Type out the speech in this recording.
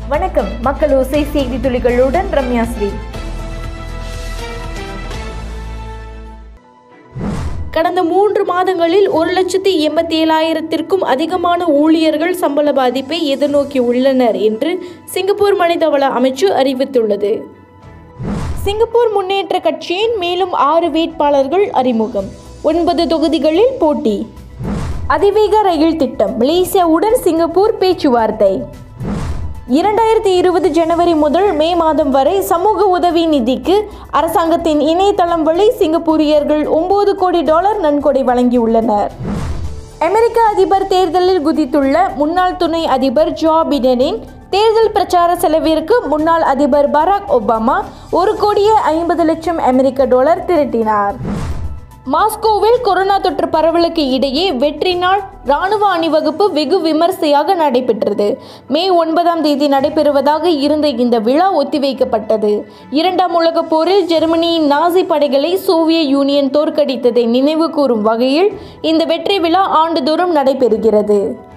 வணக்கம் மக்கள் ஓசை செய்தி துளிகளுடன் ரம்யா ஸ்ரீ கடந்த மூன்று மாதங்களில் ஒரு லட்சத்தி எண்பத்தி ஏழாயிரத்திற்கும் அதிகமான ஊழியர்கள் சம்பள பாதிப்பை எதிர்நோக்கி உள்ளனர் என்று சிங்கப்பூர் மனிதவள அமைச்சு அறிவித்துள்ளது சிங்கப்பூர் முன்னேற்ற கட்சியின் மேலும் ஆறு வேட்பாளர்கள் அறிமுகம் ஒன்பது தொகுதிகளில் போட்டி அதிவேக ரயில் திட்டம் மலேசியாவுடன் சிங்கப்பூர் பேச்சுவார்த்தை இரண்டாயிரத்தி இருபது ஜனவரி முதல் மே மாதம் வரை சமூக உதவி நிதிக்கு அரசாங்கத்தின் இணையதளம் வழி சிங்கப்பூரியர்கள் ஒன்பது கோடி டாலர் நன்கொடை வழங்கியுள்ளனர் அமெரிக்க அதிபர் தேர்தலில் குதித்துள்ள முன்னாள் துணை அதிபர் ஜோ பிடனின் தேர்தல் பிரச்சார செலவிற்கு முன்னாள் அதிபர் பராக் ஒபாமா ஒரு கோடியே ஐம்பது லட்சம் அமெரிக்க டாலர் திரட்டினார் மாஸ்கோவில் கொரோனா தொற்று பரவலுக்கு இடையே வெற்றி நாள் ராணுவ அணிவகுப்பு வெகு விமர்சையாக நடைபெற்றது மே ஒன்பதாம் தேதி நடைபெறுவதாக இருந்த இந்த விழா ஒத்திவைக்கப்பட்டது இரண்டாம் உலகப் போரில் ஜெர்மனியின் நாசி படைகளை சோவியத் யூனியன் தோற்கடித்ததை நினைவு கூறும் வகையில் இந்த வெற்றி விழா ஆண்டுதோறும் நடைபெறுகிறது